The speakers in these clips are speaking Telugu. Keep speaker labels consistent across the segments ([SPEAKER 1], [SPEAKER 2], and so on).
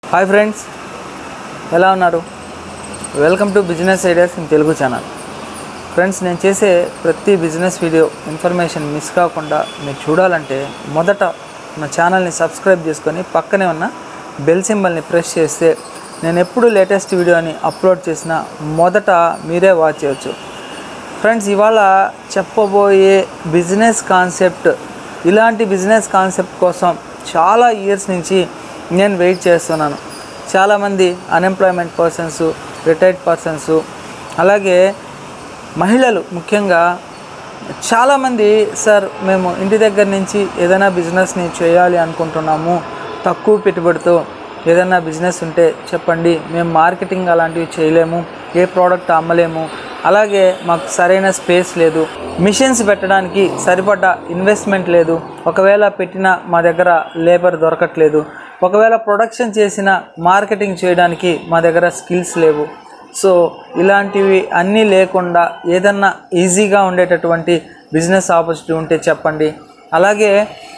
[SPEAKER 1] హాయ్ ఫ్రెండ్స్ ఎలా ఉన్నారు welcome to business ideas in Telugu channel friends నేను చేసే ప్రతి బిజినెస్ వీడియో ఇన్ఫర్మేషన్ మిస్ కాకుండా మీరు చూడాలంటే మొదట నా ఛానల్ని సబ్స్క్రైబ్ చేసుకొని పక్కనే ఉన్న బెల్ సింబల్ని ప్రెస్ చేస్తే నేను ఎప్పుడు లేటెస్ట్ వీడియోని అప్లోడ్ చేసిన మొదట మీరే వాచ్ చేయొచ్చు ఫ్రెండ్స్ ఇవాళ చెప్పబోయే బిజినెస్ కాన్సెప్ట్ ఇలాంటి బిజినెస్ కాన్సెప్ట్ కోసం చాలా ఇయర్స్ నుంచి నేను వెయిట్ చేస్తున్నాను చాలామంది అన్ఎంప్లాయ్మెంట్ పర్సన్స్ రిటైర్డ్ పర్సన్స్ అలాగే మహిళలు ముఖ్యంగా చాలామంది సార్ మేము ఇంటి దగ్గర నుంచి ఏదైనా బిజినెస్ని చేయాలి అనుకుంటున్నాము తక్కువ పెట్టుబడితో ఏదైనా బిజినెస్ ఉంటే చెప్పండి మేము మార్కెటింగ్ అలాంటివి చేయలేము ఏ ప్రోడక్ట్ అమ్మలేము అలాగే మాకు సరైన స్పేస్ లేదు మిషన్స్ పెట్టడానికి సరిపడ్డ ఇన్వెస్ట్మెంట్ లేదు ఒకవేళ పెట్టినా మా దగ్గర లేబర్ దొరకట్లేదు ఒకవేళ ప్రొడక్షన్ చేసిన మార్కెటింగ్ చేయడానికి మా దగ్గర స్కిల్స్ లేవు సో ఇలాంటివి అన్నీ లేకుండా ఏదన్నా ఈజీగా ఉండేటటువంటి బిజినెస్ ఆపర్చునిటీ ఉంటే చెప్పండి అలాగే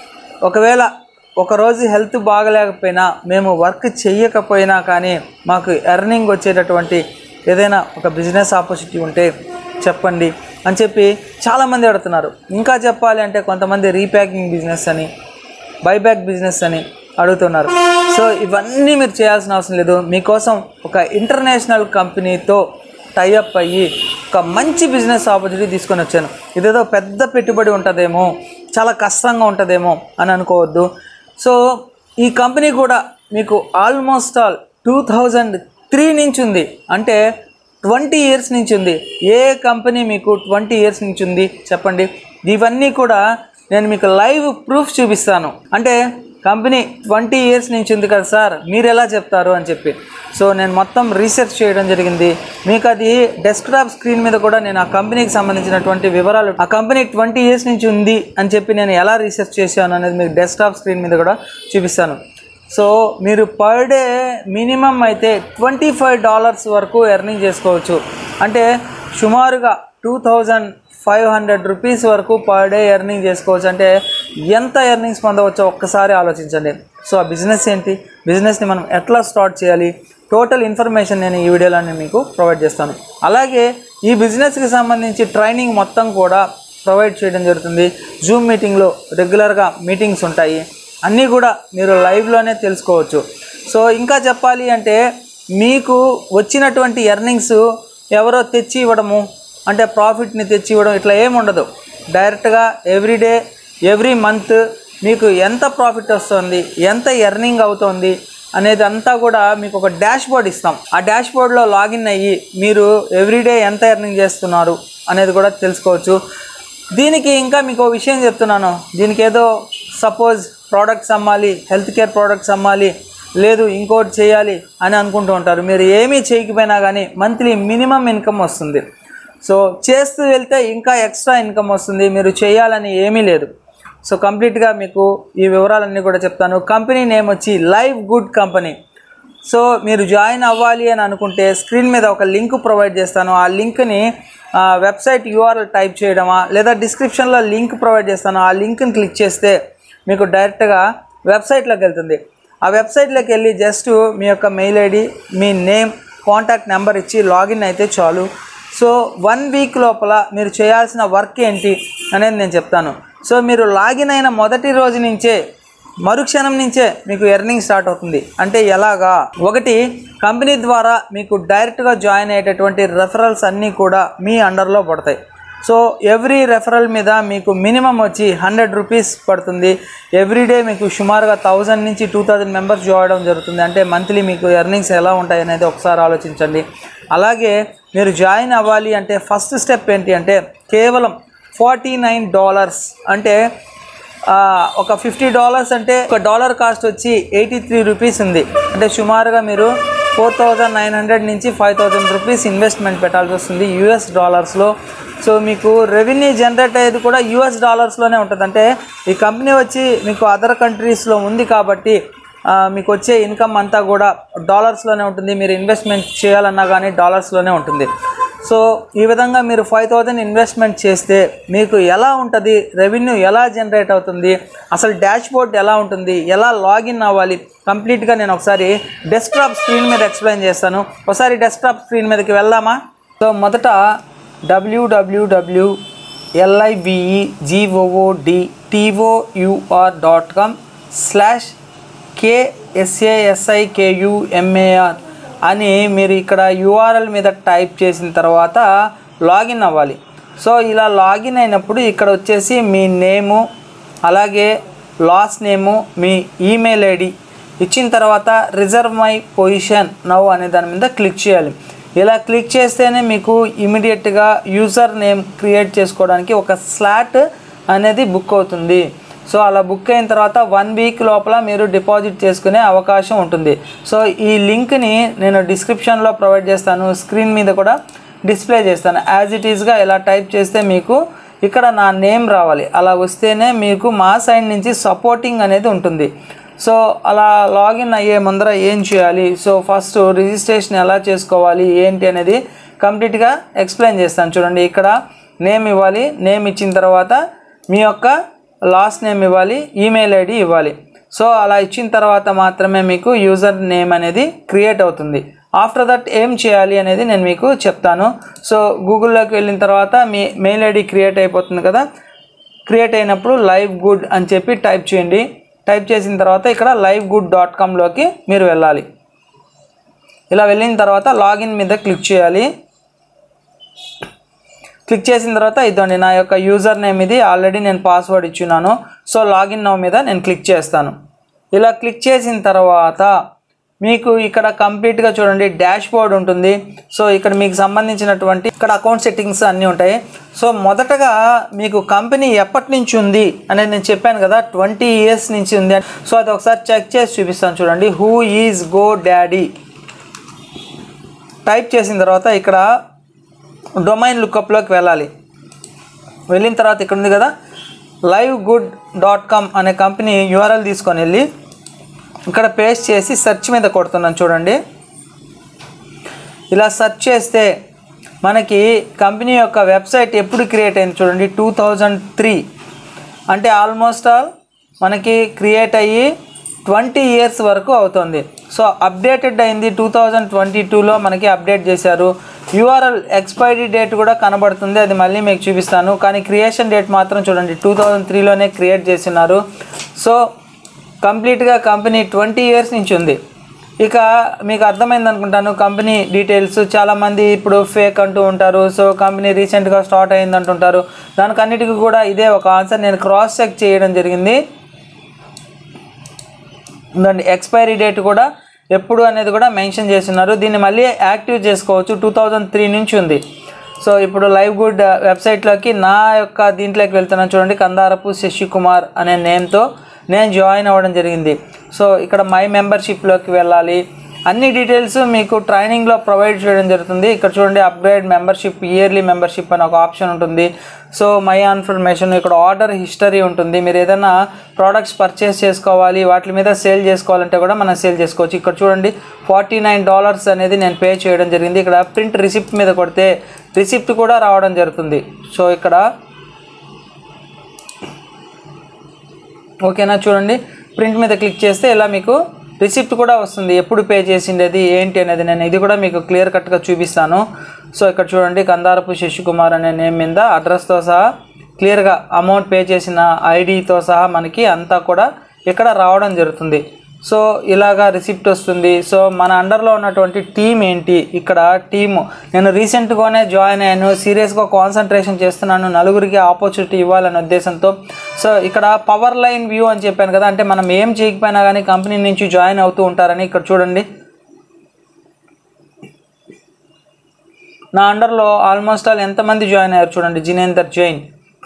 [SPEAKER 1] ఒకవేళ ఒకరోజు హెల్త్ బాగలేకపోయినా మేము వర్క్ చెయ్యకపోయినా కానీ మాకు ఎర్నింగ్ వచ్చేటటువంటి ఏదైనా ఒక బిజినెస్ ఆపర్చునిటీ ఉంటే చెప్పండి అని చెప్పి చాలామంది అడుగుతున్నారు ఇంకా చెప్పాలి అంటే కొంతమంది రీప్యాకింగ్ బిజినెస్ అని బైబ్యాక్ బిజినెస్ అని అడుగుతున్నారు సో ఇవన్నీ మీరు చేయాల్సిన అవసరం లేదు మీకోసం ఒక ఇంటర్నేషనల్ కంపెనీతో టైఅప్ అయ్యి ఒక మంచి బిజినెస్ ఆపర్చునిటీ తీసుకొని వచ్చాను ఇదేదో పెద్ద పెట్టుబడి ఉంటుందేమో చాలా కష్టంగా ఉంటుందేమో అని అనుకోవద్దు సో ఈ కంపెనీ కూడా మీకు almost all two thousand three నుంచి ఉంది అంటే ట్వంటీ ఇయర్స్ నుంచి ఉంది ఏ కంపెనీ మీకు ట్వంటీ ఇయర్స్ నుంచి ఉంది చెప్పండి ఇవన్నీ కూడా నేను మీకు లైవ్ ప్రూఫ్ చూపిస్తాను అంటే కంపెనీ ట్వంటీ ఇయర్స్ నుంచి ఉంది కదా సార్ మీరు ఎలా చెప్తారు అని చెప్పి సో నేను మొత్తం రీసెర్చ్ చేయడం జరిగింది మీకు అది డెస్క్టాప్ స్క్రీన్ మీద కూడా నేను ఆ కంపెనీకి సంబంధించినటువంటి వివరాలు ఆ కంపెనీ ట్వంటీ ఇయర్స్ నుంచి ఉంది అని చెప్పి నేను ఎలా రీసెర్చ్ చేశాను అనేది మీకు డెస్క్టాప్ స్క్రీన్ మీద కూడా చూపిస్తాను సో మీరు పర్ డే మినిమం అయితే ట్వంటీ ఫైవ్ డాలర్స్ వరకు ఎర్నింగ్ చేసుకోవచ్చు అంటే సుమారుగా two thousand five hundred rupees వరకు పర్ డే ఎర్నింగ్ చేసుకోవచ్చు అంటే ఎంత ఎర్నింగ్స్ పొందవచ్చో ఒక్కసారి ఆలోచించండి సో ఆ బిజినెస్ ఏంటి బిజినెస్ని మనం ఎట్లా స్టార్ట్ చేయాలి టోటల్ ఇన్ఫర్మేషన్ నేను ఈ వీడియోలో నేను మీకు ప్రొవైడ్ చేస్తాను అలాగే ఈ బిజినెస్కి సంబంధించి ట్రైనింగ్ మొత్తం కూడా ప్రొవైడ్ చేయడం జరుగుతుంది జూమ్ మీటింగ్లో రెగ్యులర్గా మీటింగ్స్ ఉంటాయి అన్నీ కూడా మీరు లైవ్లోనే తెలుసుకోవచ్చు సో ఇంకా చెప్పాలి అంటే మీకు వచ్చినటువంటి ఎర్నింగ్స్ ఎవరో తెచ్చి ఇవ్వడము అంటే ప్రాఫిట్ని తెచ్చి ఇవ్వడం ఇట్లా ఏమి ఉండదు డైరెక్ట్గా ఎవ్రీడే ఎవ్రీ మంత్ మీకు ఎంత ప్రాఫిట్ వస్తుంది ఎంత ఎర్నింగ్ అవుతుంది అనేది అంతా కూడా మీకు ఒక డాష్ బోర్డ్ ఇస్తాం ఆ డాష్ బోర్డ్లో లాగిన్ అయ్యి మీరు ఎవ్రీడే ఎంత ఎర్నింగ్ చేస్తున్నారు అనేది కూడా తెలుసుకోవచ్చు దీనికి ఇంకా మీకు ఒక విషయం చెప్తున్నాను దీనికి ఏదో సపోజ్ ప్రోడక్ట్స్ అమ్మాలి హెల్త్ కేర్ ప్రోడక్ట్స్ అమ్మాలి లేదు ఇంకోటి చేయాలి అని అనుకుంటూ ఉంటారు మీరు ఏమీ చేయకపోయినా కానీ మంత్లీ మినిమం ఇన్కమ్ వస్తుంది సో చేస్తూ వెళ్తే ఇంకా ఎక్స్ట్రా ఇన్కమ్ వస్తుంది మీరు చేయాలని ఏమీ లేదు సో కంప్లీట్గా మీకు ఈ వివరాలన్నీ కూడా చెప్తాను కంపెనీ నేమ్ వచ్చి లైవ్ గుడ్ కంపెనీ సో మీరు జాయిన్ అవ్వాలి అని అనుకుంటే స్క్రీన్ మీద ఒక లింక్ ప్రొవైడ్ చేస్తాను ఆ లింక్ని వెబ్సైట్ యూఆర్ఎల్ టైప్ చేయడమా లేదా డిస్క్రిప్షన్లో లింక్ ప్రొవైడ్ చేస్తాను ఆ లింక్ని క్లిక్ చేస్తే మీకు డైరెక్ట్గా వెబ్సైట్లోకి వెళ్తుంది ఆ వెబ్సైట్లోకి వెళ్ళి జస్ట్ మీ యొక్క మెయిల్ ఐడి మీ నేమ్ కాంటాక్ట్ నెంబర్ ఇచ్చి లాగిన్ అయితే చాలు సో వన్ వీక్ లోపల మీరు చేయాల్సిన వర్క్ ఏంటి అనేది నేను చెప్తాను సో మీరు లాగిన్ అయిన మొదటి రోజు నుంచే మరుక్షణం నుంచే మీకు ఎర్నింగ్ స్టార్ట్ అవుతుంది అంటే ఎలాగా ఒకటి కంపెనీ ద్వారా మీకు డైరెక్ట్గా జాయిన్ అయ్యేటటువంటి రెఫరల్స్ అన్నీ కూడా మీ అండర్లో పడతాయి సో ఎవ్రీ రెఫరల్ మీద మీకు మినిమం వచ్చి హండ్రెడ్ రూపీస్ పడుతుంది ఎవ్రీడే మీకు సుమారుగా థౌజండ్ నుంచి టూ థౌజండ్ మెంబర్స్ చూడడం జరుగుతుంది అంటే మంత్లీ మీకు ఎర్నింగ్స్ ఎలా ఉంటాయి అనేది ఒకసారి ఆలోచించండి అలాగే మీరు జాయిన్ అవ్వాలి అంటే ఫస్ట్ స్టెప్ ఏంటి అంటే కేవలం ఫార్టీ నైన్ డాలర్స్ అంటే ఆ, ఒక ఫిఫ్టీ డాలర్స్ అంటే ఒక డాలర్ కాస్ట్ వచ్చి ఎయిటీ త్రీ రూపీస్ ఉంది అంటే సుమారుగా మీరు ఫోర్ థౌజండ్ నైన్ హండ్రెడ్ నుంచి ఫైవ్ థౌజండ్ రూపీస్ ఇన్వెస్ట్మెంట్ పెట్టాల్సి వస్తుంది యూఎస్ డాలర్స్లో సో మీకు రెవెన్యూ జనరేట్ అయ్యేది కూడా యూఎస్ డాలర్స్లోనే ఉంటుంది అంటే ఈ కంపెనీ వచ్చి మీకు అదర్ కంట్రీస్లో ఉంది కాబట్టి ఆ, మీకు వచ్చే ఇన్కమ్ అంతా కూడా డాలర్స్లోనే ఉంటుంది మీరు ఇన్వెస్ట్మెంట్ చేయాలన్నా కానీ డాలర్స్లోనే ఉంటుంది సో ఈ విధంగా మీరు ఫైవ్ థౌజండ్ ఇన్వెస్ట్మెంట్ చేస్తే మీకు ఎలా ఉంటుంది రెవెన్యూ ఎలా జనరేట్ అవుతుంది అసలు డాష్ బోర్డ్ ఎలా ఉంటుంది ఎలా లాగిన్ అవ్వాలి కంప్లీట్గా నేను ఒకసారి డెస్క్టాప్ స్క్రీన్ మీద ఎక్స్ప్లెయిన్ చేస్తాను ఒకసారి డెస్క్టాప్ స్క్రీన్ మీదకి వెళ్దామా సో మొదట WWW LIBE GOOD TOUR dot com slash KSASIKUMAR అని మీరు ఇక్కడ యూఆర్ఎల్ మీద టైప్ చేసిన తర్వాత లాగిన్ అవ్వాలి సో ఇలా లాగిన్ అయినప్పుడు ఇక్కడ వచ్చేసి మీ నేము అలాగే లాస్ట్ నేము మీ ఈమెయిల్ ఐడి ఇచ్చిన తర్వాత రిజర్వ్ మై పొజిషన్ నవ్ అనే దాని మీద క్లిక్ చేయాలి ఇలా క్లిక్ చేస్తేనే మీకు ఇమీడియట్గా యూజర్ నేమ్ క్రియేట్ చేసుకోవడానికి ఒక స్లాట్ అనేది బుక్ అవుతుంది సో అలా బుక్ అయిన తర్వాత వన్ వీక్ లోపల మీరు డిపాజిట్ చేసుకునే అవకాశం ఉంటుంది సో ఈ లింక్ని నేను డిస్క్రిప్షన్లో ప్రొవైడ్ చేస్తాను స్క్రీన్ మీద కూడా డిస్ప్లే చేస్తాను యాజ్ ఇట్ ఈస్గా ఇలా టైప్ చేస్తే మీకు ఇక్కడ నా నేమ్ రావాలి అలా వస్తేనే మీకు మా సైడ్ నుంచి సపోర్టింగ్ అనేది ఉంటుంది సో అలా లాగిన్ అయ్యే ముందర ఏం చేయాలి సో ఫస్ట్ రిజిస్ట్రేషన్ ఎలా చేసుకోవాలి ఏంటి అనేది కంప్లీట్గా ఎక్స్ప్లెయిన్ చేస్తాను చూడండి ఇక్కడ నేమ్ ఇవ్వాలి నేమ్ ఇచ్చిన తర్వాత మీ యొక్క లాస్ట్ నేమ్ ఇవ్వాలి ఈమెయిల్ ఐడి ఇవ్వాలి సో అలా ఇచ్చిన తర్వాత మాత్రమే మీకు యూజర్ నేమ్ అనేది క్రియేట్ అవుతుంది ఆఫ్టర్ దట్ ఏం చేయాలి అనేది నేను మీకు చెప్తాను సో గూగుల్లోకి వెళ్ళిన తర్వాత మీ మెయిల్ ఐడి క్రియేట్ అయిపోతుంది కదా క్రియేట్ అయినప్పుడు లైవ్ గుడ్ అని చెప్పి టైప్ చేయండి టైప్ చేసిన తర్వాత ఇక్కడ లైవ్ గుడ్ డాట్ కామ్లోకి మీరు వెళ్ళాలి ఇలా వెళ్ళిన తర్వాత లాగిన్ మీద క్లిక్ చేయాలి క్లిక్ చేసిన తర్వాత ఇదండి నా యొక్క యూజర్ నేమ్ ఇది ఆల్రెడీ నేను పాస్వర్డ్ ఇచ్చున్నాను సో లాగిన్ నౌ మీద నేను క్లిక్ చేస్తాను ఇలా క్లిక్ చేసిన తర్వాత మీకు ఇక్కడ కంప్లీట్గా చూడండి డాష్ బోర్డ్ ఉంటుంది సో ఇక్కడ మీకు సంబంధించినటువంటి ఇక్కడ అకౌంట్ సెట్టింగ్స్ అన్నీ ఉంటాయి సో మొదటగా మీకు కంపెనీ ఎప్పటి నుంచి ఉంది అనేది నేను చెప్పాను కదా ట్వంటీ ఇయర్స్ నుంచి ఉంది అని. సో అది ఒకసారి చెక్ చేసి చూపిస్తాను చూడండి who is GoDaddy type చేసిన తర్వాత ఇక్కడ డొమైన్ లుకప్లోకి వెళ్ళాలి వెళ్ళిన తర్వాత ఇక్కడ ఉంది కదా లైవ్ గుడ్ డాట్ కామ్ అనే కంపెనీ యూఆర్ఎల్ తీసుకొని వెళ్ళి ఇక్కడ పేస్ట్ చేసి సెర్చ్ మీద కొడుతున్నాను చూడండి ఇలా సెర్చ్ చేస్తే మనకి కంపెనీ యొక్క వెబ్సైట్ ఎప్పుడు క్రియేట్ అయింది చూడండి టూ థౌజండ్ త్రీ అంటే ఆల్మోస్ట్ ఆల్ మనకి క్రియేట్ అయ్యి ట్వంటీ ఇయర్స్ వరకు అవుతుంది సో అప్డేటెడ్ అయింది టూ థౌజండ్ ట్వంటీ టూలో మనకి అప్డేట్ చేశారు యూఆర్ఎల్ ఎక్స్పైరీ డేట్ కూడా కనబడుతుంది అది మళ్ళీ మీకు చూపిస్తాను కానీ క్రియేషన్ డేట్ మాత్రం చూడండి టూ థౌజండ్ త్రీలోనే క్రియేట్ చేస్తున్నారు సో కంప్లీట్గా కంపెనీ ట్వంటీ ఇయర్స్ నుంచి ఉంది ఇక మీకు అర్థమైంది అనుకుంటాను కంపెనీ డీటెయిల్స్ చాలామంది ఇప్పుడు ఫేక్ అంటూ ఉంటారు సో కంపెనీ రీసెంట్గా స్టార్ట్ అయింది అంటుంటారు దానికి అన్నిటికీ కూడా ఇదే ఒక ఆన్సర్ నేను క్రాస్ చెక్ చేయడం జరిగింది ఉందండి ఎక్స్పైరీ డేట్ కూడా ఎప్పుడు అనేది కూడా మెన్షన్ చేస్తున్నారు దీన్ని మళ్ళీ యాక్టివ్ చేసుకోవచ్చు టూ థౌజండ్ త్రీ నుంచి ఉంది సో ఇప్పుడు లైవ్ గుడ్ వెబ్సైట్లోకి నా యొక్క దీంట్లోకి వెళ్తున్నాను చూడండి కందారపు శశికుమార్ అనే నేమ్తో నేను జాయిన్ అవ్వడం జరిగింది సో ఇక్కడ మై మెంబర్షిప్లోకి వెళ్ళాలి అన్ని డీటెయిల్స్ మీకు ట్రైనింగ్లో ప్రొవైడ్ చేయడం జరుగుతుంది ఇక్కడ చూడండి అప్గ్రేడ్ మెంబర్షిప్ ఇయర్లీ మెంబర్షిప్ అని ఒక ఆప్షన్ ఉంటుంది సో మై ఇన్ఫర్మేషన్ ఇక్కడ ఆర్డర్ హిస్టరీ ఉంటుంది మీరు ఏదైనా ప్రోడక్ట్స్ పర్చేస్ చేసుకోవాలి వాటి మీద సేల్ చేసుకోవాలంటే కూడా మనం సేల్ చేసుకోవచ్చు ఇక్కడ చూడండి ఫార్టీ నైన్ డాలర్స్ అనేది నేను పే చేయడం జరిగింది ఇక్కడ ప్రింట్ రిసిప్ట్ మీద కొడితే రిసిప్ట్ కూడా రావడం జరుగుతుంది సో ఇక్కడ ఓకేనా చూడండి ప్రింట్ మీద క్లిక్ చేస్తే ఇలా మీకు రిసిప్ట్ కూడా వస్తుంది ఎప్పుడు పే చేసిండేది ఏంటి అనేది నేను ఇది కూడా మీకు క్లియర్ కట్గా చూపిస్తాను సో ఇక్కడ చూడండి కందారపు శశికుమార్ అనే నేమ్ మీద అడ్రస్తో సహా క్లియర్గా అమౌంట్ పే చేసిన ఐడితో సహా మనకి అంతా కూడా ఇక్కడ రావడం జరుగుతుంది సో ఇలాగా రిసిప్ట్ వస్తుంది సో మన అండర్లో ఉన్నటువంటి టీం ఏంటి ఇక్కడ టీము నేను రీసెంట్గానే జాయిన్ అయ్యాను సీరియస్గా కాన్సన్ట్రేషన్ చేస్తున్నాను నలుగురికి ఆపర్చునిటీ ఇవ్వాలనే ఉద్దేశంతో సో ఇక్కడ పవర్ లైన్ వ్యూ అని చెప్పాను కదా అంటే మనం ఏం చేయకపోయినా కానీ కంపెనీ నుంచి జాయిన్ అవుతూ ఉంటారని ఇక్కడ చూడండి నా అండర్లో ఆల్మోస్ట్ ఆల్ ఎంతమంది జాయిన్ అయ్యారు చూడండి జినేందర్ జైన్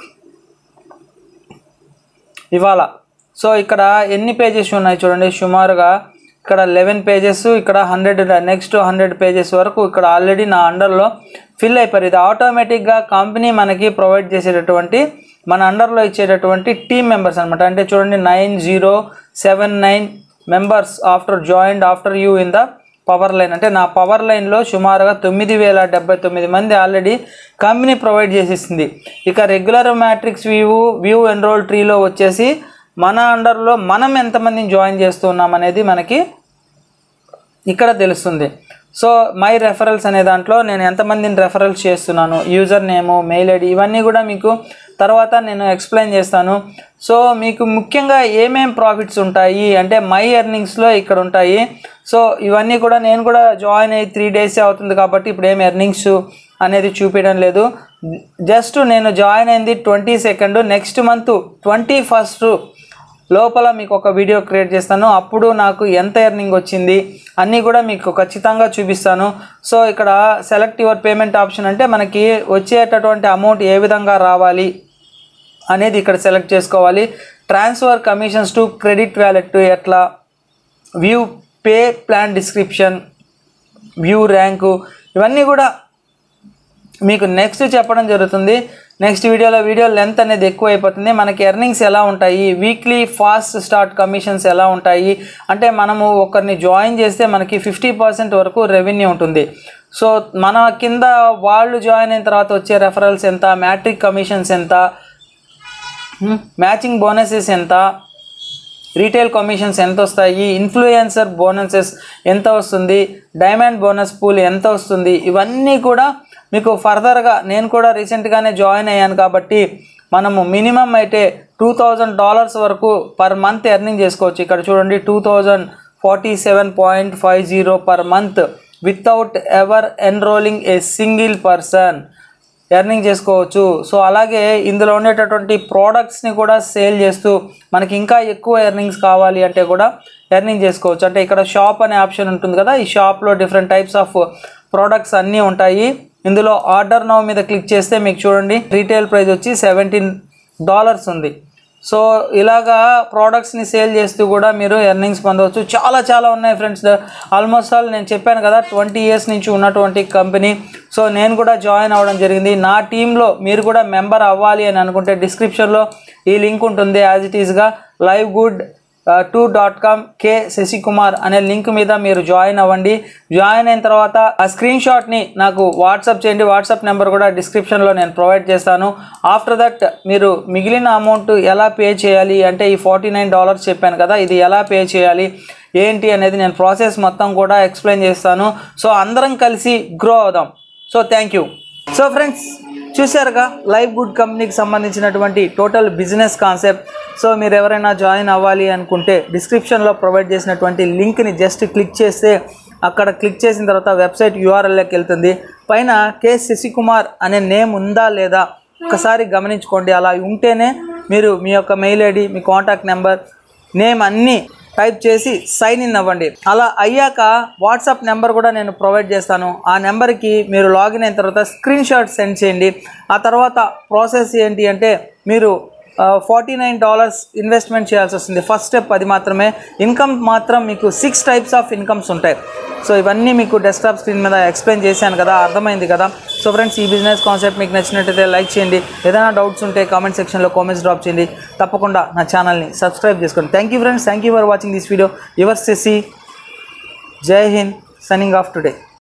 [SPEAKER 1] ఇవాళ సో ఇక్కడ ఎన్ని పేజెస్ ఉన్నాయి చూడండి సుమారుగా ఇక్కడ లెవెన్ పేజెస్ ఇక్కడ హండ్రెడ్ నెక్స్ట్ హండ్రెడ్ పేజెస్ వరకు ఇక్కడ ఆల్రెడీ నా అండర్లో ఫిల్ అయిపోయారు ఇది ఆటోమేటిక్గా కంపెనీ మనకి ప్రొవైడ్ చేసేటటువంటి మన అండర్లో ఇచ్చేటటువంటి టీమ్ మెంబర్స్ అనమాట అంటే చూడండి nine zero seven nine members after joined after you in the power line అంటే నా పవర్ లైన్లో సుమారుగా తొమ్మిది వేల డెబ్బై తొమ్మిది మంది ఆల్రెడీ కంపెనీ ప్రొవైడ్ చేసేసింది ఇక regular matrix view view enrol ట్రీలో వచ్చేసి మన అండర్లో మనం ఎంతమందిని జాయిన్ చేస్తున్నాం అనేది మనకి ఇక్కడ తెలుస్తుంది సో మై రెఫరల్స్ అనే దాంట్లో నేను ఎంతమందిని రెఫరల్స్ చేస్తున్నాను యూజర్ నేము మెయిల్ ఐడి ఇవన్నీ కూడా మీకు తర్వాత నేను ఎక్స్ప్లెయిన్ చేస్తాను సో మీకు ముఖ్యంగా ఏమేం ప్రాఫిట్స్ ఉంటాయి అంటే మై ఎర్నింగ్స్లో ఇక్కడ ఉంటాయి సో ఇవన్నీ కూడా నేను కూడా జాయిన్ అయ్యి త్రీ డేసే అవుతుంది కాబట్టి ఇప్పుడు ఏం ఎర్నింగ్స్ అనేది చూపించడం లేదు జస్ట్ నేను జాయిన్ అయింది twenty second next month twenty first లోపల మీకు ఒక వీడియో క్రియేట్ చేస్తాను అప్పుడు నాకు ఎంత ఎర్నింగ్ వచ్చింది అన్నీ కూడా మీకు ఖచ్చితంగా చూపిస్తాను సో ఇక్కడ సెలెక్ట్ యువర్ పేమెంట్ ఆప్షన్ అంటే మనకి వచ్చేటటువంటి అమౌంట్ ఏ విధంగా రావాలి అనేది ఇక్కడ సెలెక్ట్ చేసుకోవాలి transfer commissions to credit wallet ఎట్లా view pay plan description view rank ఇవన్నీ కూడా మీకు నెక్స్ట్ చెప్పడం జరుగుతుంది నెక్స్ట్ వీడియోలో వీడియో లెంత్ అనేది ఎక్కువ అయిపోతుంది మనకి ఎర్నింగ్స్ ఎలా ఉంటాయి వీక్లీ ఫాస్ట్ స్టార్ట్ కమిషన్స్ ఎలా ఉంటాయి అంటే మనము ఒకరిని జాయిన్ చేస్తే మనకి ఫిఫ్టీ పర్సెంట్ వరకు రెవెన్యూ ఉంటుంది సో మన కింద వాళ్ళు జాయిన్ అయిన తర్వాత వచ్చే రెఫరల్స్ ఎంత మ్యాట్రిక్ కమిషన్స్ ఎంత మ్యాచింగ్ బోనసెస్ ఎంత రీటైల్ కమిషన్స్ ఎంత వస్తాయి ఇన్ఫ్లుయెన్సర్ బోనసెస్ ఎంత వస్తుంది డైమండ్ బోనస్ పూల్ ఎంత వస్తుంది ఇవన్నీ కూడా మీకు ఫర్దర్గా నేను కూడా రీసెంట్గానే జాయిన్ అయ్యాను కాబట్టి మనము మినిమం అయితే టూ థౌజండ్ డాలర్స్ వరకు పర్ మంత్ ఎర్నింగ్ చేసుకోవచ్చు ఇక్కడ చూడండి two thousand forty seven point five zero per month without ever enrolling a single person earning చేసుకోవచ్చు సో అలాగే ఇందులో ఉండేటటువంటి ప్రోడక్ట్స్ని కూడా సేల్ చేస్తూ మనకి ఇంకా ఎక్కువ ఎర్నింగ్స్ కావాలి అంటే కూడా ఎర్నింగ్ చేసుకోవచ్చు అంటే ఇక్కడ షాప్ అనే ఆప్షన్ ఉంటుంది కదా ఈ షాప్లో డిఫరెంట్ టైప్స్ ఆఫ్ ప్రోడక్ట్స్ అన్నీ ఉంటాయి ఇందులో ఆర్డర్ నౌ మీద క్లిక్ చేస్తే మీకు చూడండి రీటైల్ ప్రైస్ వచ్చి సెవెంటీన్ డాలర్స్ ఉంది సో ఇలాగా ప్రోడక్ట్స్ని సేల్ చేస్తూ కూడా మీరు ఎర్నింగ్స్ పొందవచ్చు చాలా చాలా ఉన్నాయి ఫ్రెండ్స్ ఆల్మోస్ట్ ఆల్ నేను చెప్పాను కదా ట్వంటీ ఇయర్స్ నుంచి ఉన్నటువంటి కంపెనీ సో నేను కూడా జాయిన్ అవ్వడం జరిగింది నా టీంలో మీరు కూడా మెంబర్ అవ్వాలి అని అనుకుంటే డిస్క్రిప్షన్లో ఈ లింక్ ఉంటుంది యాజ్ ఇట్ ఈస్గా live good two dot com K Shashikumar అనే లింక్ మీద మీరు జాయిన్ అవ్వండి జాయిన్ అయిన తర్వాత ఆ స్క్రీన్ షాట్ని నాకు వాట్సాప్ చేయండి వాట్సాప్ నెంబర్ కూడా డిస్క్రిప్షన్లో నేను ప్రొవైడ్ చేస్తాను ఆఫ్టర్ దట్ మీరు మిగిలిన అమౌంట్ ఎలా పే చేయాలి అంటే ఈ ఫార్టీ నైన్ డాలర్స్ చెప్పాను కదా ఇది ఎలా పే చేయాలి ఏంటి అనేది నేను ప్రాసెస్ మొత్తం కూడా ఎక్స్ప్లెయిన్ చేస్తాను సో అందరం కలిసి గ్రో అవుదాం so thank you so friends చూశారుగా లైవ్ గుడ్ కంపెనీకి సంబంధించినటువంటి టోటల్ బిజినెస్ కాన్సెప్ట్ సో మీరు ఎవరైనా జాయిన్ అవ్వాలి అనుకుంటే డిస్క్రిప్షన్లో ప్రొవైడ్ చేసినటువంటి లింక్ని జస్ట్ క్లిక్ చేస్తే అక్కడ క్లిక్ చేసిన తర్వాత వెబ్సైట్ యూఆర్ఎల్లోకి వెళ్తుంది పైన కె శశికుమార్ అనే నేమ్ ఉందా లేదా ఒకసారి గమనించుకోండి అలా ఉంటేనే మీరు మీ యొక్క మెయిల్ ఐడి మీ కాంటాక్ట్ నెంబర్ నేమ్ అన్నీ టైప్ చేసి సైన్ ఇన్ అవ్వండి అలా అయ్యాక వాట్సాప్ నెంబర్ కూడా నేను ప్రొవైడ్ చేస్తాను ఆ నెంబర్కి మీరు లాగిన్ అయిన తర్వాత స్క్రీన్ షాట్ సెండ్ చేయండి ఆ తర్వాత ప్రాసెస్ ఏంటి అంటే మీరు ఫార్టీ నైన్ డాలర్స్ ఇన్వెస్ట్మెంట్ చేయాల్సి వస్తుంది ఫస్ట్ స్టెప్ అది మాత్రమే ఇన్కమ్ మాత్రం మీకు సిక్స్ టైప్స్ ఆఫ్ ఇన్కమ్స్ ఉంటాయి సో ఇవన్నీ మీకు డెస్క్టాప్ స్క్రీన్ మీద ఎక్స్ప్లెయిన్ చేశాను కదా అర్థమైంది కదా సో ఫ్రెండ్స్ ఈ బిజినెస్ కాన్సెప్ట్ మీకు నచ్చినట్టయితే లైక్ చేయండి ఏదైనా డౌట్స్ ఉంటే కామెంట్ సెక్షన్లో కామెంట్స్ డ్రాప్ చేయండి తప్పకుండా నా ఛానల్ని సబ్స్క్రైబ్ చేసుకోండి thank you friends thank you for watching this video your సెసి జై హింద్ సన్నింగ్ ఆఫ్ టుడే